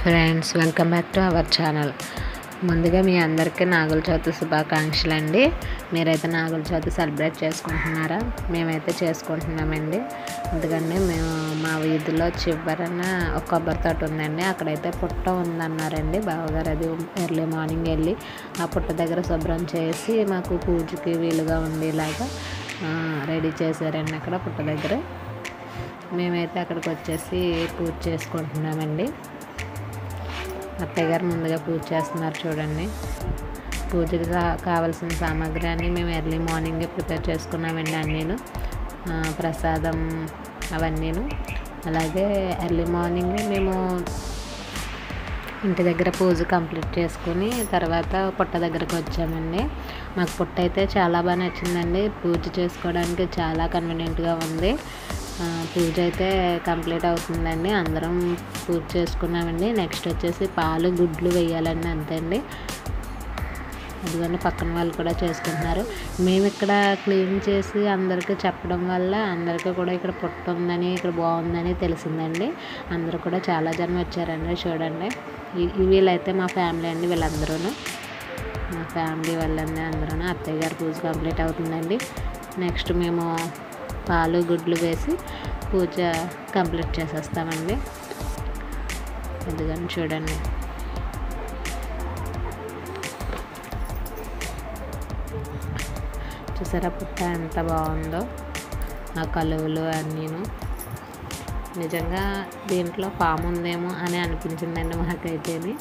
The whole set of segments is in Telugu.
friends welcome back to our channel ముందుగా మీ అందరికీ నాగుల చవితి శుభాకాంక్షలు అండి మీరైతే నాగుల చవితి సెలబ్రేట్ చేసుకుంటున్నారా మేమైతే చేసుకుంటున్నామండి ఎందుకంటే మేము మా వీధిలో చివరన ఒక కొబ్బరి తోట ఉందండి అక్కడైతే పుట్ట ఉందన్నారండి బావగారు అది ఎర్లీ మార్నింగ్ వెళ్ళి ఆ పుట్ట దగ్గర శుభ్రం చేసి మాకు పూజకి వీలుగా ఉండేలాగా రెడీ చేశారండి అక్కడ పుట్ట దగ్గర మేమైతే అక్కడికి వచ్చేసి పూజ చేసుకుంటున్నామండి అత్తయ్య గారు ముందుగా పూజ చేస్తున్నారు చూడండి పూజకి కా- కావాల్సిన సామాగ్రి అన్నీ మేము ఎర్లీ మార్నింగే ప్రిపేర్ చేసుకున్నామండి అన్నీను ఆ, ప్రసాదం అవన్నీను అలాగే ఎర్లీ మార్నింగే మేము ఇంటి దగ్గర పూజ కంప్లీట్ చేసుకుని తర్వాత పుట్ట దగ్గరకు వచ్చామండి మాకు పుట్ట అయితే చాలా బాగా నచ్చిందండి పూజ చేసుకోవడానికి చాలా కన్వీనియంట్గా ఉంది ఆ, పూజ అయితే కంప్లీట్ అవుతుందండి అందరం పూజ చేసుకున్నామండి నెక్స్ట్ వచ్చేసి పాలు గుడ్లు వేయాలండి అంతే అండి అదిగోండి పక్కన వాళ్ళు కూడా చేసుకుంటున్నారు మేము ఇక్కడ క్లీన్ చేసి అందరికీ చెప్పడం వల్ల అందరికీ కూడా ఇక్కడ పుట్ట ఉందని ఇక్కడ బాగుందని తెలిసిందండి అందరూ కూడా చాలా జనం వచ్చారండి చూడండి ఈ- ఈ వీళ్ళైతే మా ఫ్యామిలీ అండి వీళ్ళందరూ మా ఫ్యామిలీ వాళ్ళండి అందరూ అత్తయ్య గారి పూజ కంప్లీట్ అవుతుందండి నెక్స్ట్ మేము పాలు గుడ్లు వేసి పూజ కంప్లీట్ చేసేస్తామండి ఎందుకని చూడండి చూసారా పుట్ట ఎంత బాగుందో ఆ కలువలు అన్నీను నిజంగా దీంట్లో పాము ఉందేమో అని అనిపించిందండి మాకైతేని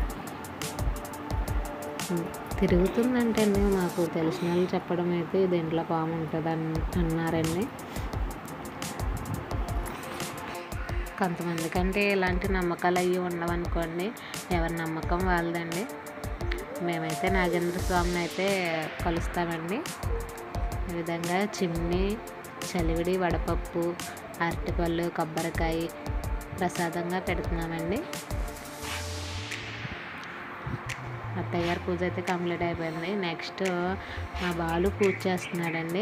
తిరుగుతుందంటే అండి మాకు తెలిసిన వాళ్ళు చెప్పడం అయితే దీంట్లో పాము ఉంటుంది అన్ అన్నారండి కొంతమంది కంటే ఇలాంటి నమ్మకాలు అవి ఉండవనుకోండి ఎవరి నమ్మకం వాళ్ళదండి మేమైతే నాగేంద్ర స్వామిని అయితే కలుస్తామండి ఈ విధంగా చిమ్ని చలివిడి వడపప్పు అరటిపళ్ళు కొబ్బరికాయ ప్రసాదంగా పెడుతున్నామండి అత్తయ్య గారి పూజ అయితే కంప్లీట్ అయిపోయింది నెక్స్ట్ మా బాలు పూజ చేస్తున్నాడండి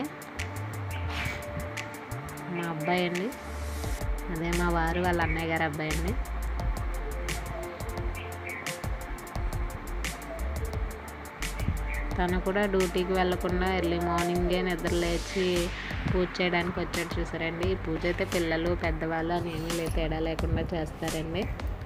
మా అబ్బాయి అండి అదే మా వారు వాళ్ళ అన్నయ్య గారి అబ్బాయి అండి తను కూడా డ్యూటీకి వెళ్ళకుండా ఎర్లీ మార్నింగే నిద్ర లేచి పూజ చేయడానికి వచ్చాడు చూసారండి ఈ పూజ అయితే పిల్లలు పెద్దవాళ్ళు అని ఏమీ లే తేడా లేకుండా చేస్తారండి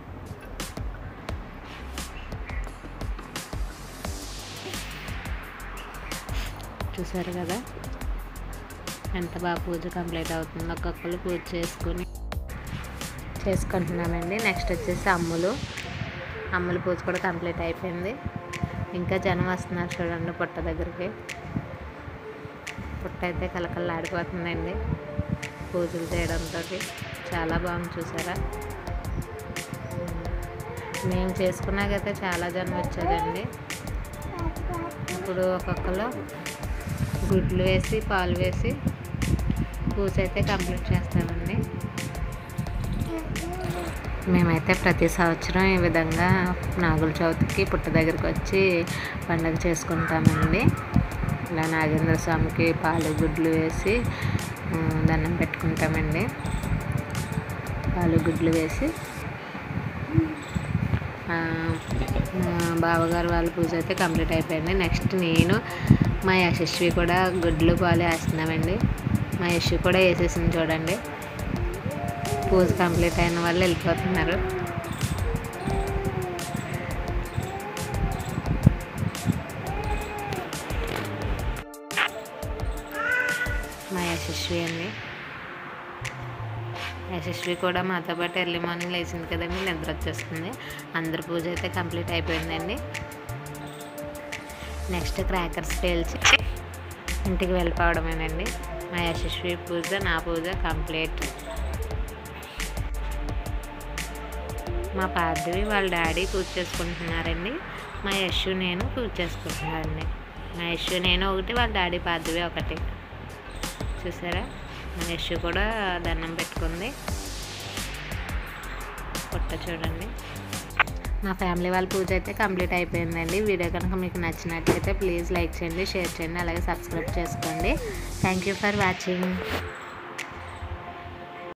చూసారు కదా ఎంత బాగా పూజ కంప్లీట్ అవుతుందో ఒక్కొక్కరు పూజ చేసుకుని చేసుకుంటున్నామండి నెక్స్ట్ వచ్చేసి అమ్ములు అమ్ముల పూజ కూడా కంప్లీట్ అయిపోయింది ఇంకా జనం వస్తున్నారు చూడండి పుట్ట దగ్గరికి పుట్ట అయితే కలకల్లాడిపోతుందండి పూజలు చేయడంతో చాలా బాగుంది చూసారా మేము చేసుకున్నాకైతే చాలా జనం వచ్చేదండి ఇప్పుడు ఒక్కొక్కరు గుడ్లు వేసి పాలు వేసి పూజ అయితే కంప్లీట్ చేస్తామండి మేమైతే ప్రతి సంవత్సరం ఈ విధంగా నాగుల చవితికి పుట్ట దగ్గరికి వచ్చి పండగ చేసుకుంటామండి ఇలా నాగేంద్ర స్వామికి పాలు గుడ్లు వేసి ఆ, దండం పెట్టుకుంటామండి పాలు గుడ్లు వేసి ఆ, మా బావగారు వాళ్ళ పూజ అయితే కంప్లీట్ అయిపోయింది నెక్స్ట్ నేను మా యశస్వి కూడా గుడ్లు పాలు వేస్తున్నామండి మా యశస్వి కూడా వేసేసింది చూడండి పూజ కంప్లీట్ అయిన వాళ్ళు వెళ్ళిపోతున్నారు మా యశస్వి అండి యశస్వి కూడా మాతో పాటు ఎర్లీ మార్నింగ్ లేచింది కదండి నిద్ర వచ్చేస్తుంది అందరి పూజ అయితే కంప్లీట్ అయిపోయిందండి నెక్స్ట్ క్రాకర్స్ పేల్చి ఇంటికి వెళ్ళిపోవడమేనండి మా యశస్వి పూజ నా పూజ కంప్లీట్ మా పార్థవి వాళ్ళ డాడీ పూజ చేసుకుంటున్నారండి మా యశు నేను పూజ చేసుకుంటున్నానండి మా యశు నేను ఒకటి వాళ్ళ డాడీ పార్థవి ఒకటి చూసారా మా యశు కూడా దండం పెట్టుకుంది పుట్ట చూడండి మా ఫ్యామిలీ వాళ్ళ పూజ అయితే కంప్లీట్ అయిపోయిందండి వీడియో కనుక మీకు నచ్చినట్లయితే ప్లీజ్ లైక్ చేయండి షేర్ చేయండి అలాగే సబ్స్క్రైబ్ చేసుకోండి థ్యాంక్ యూ ఫర్ వాచింగ్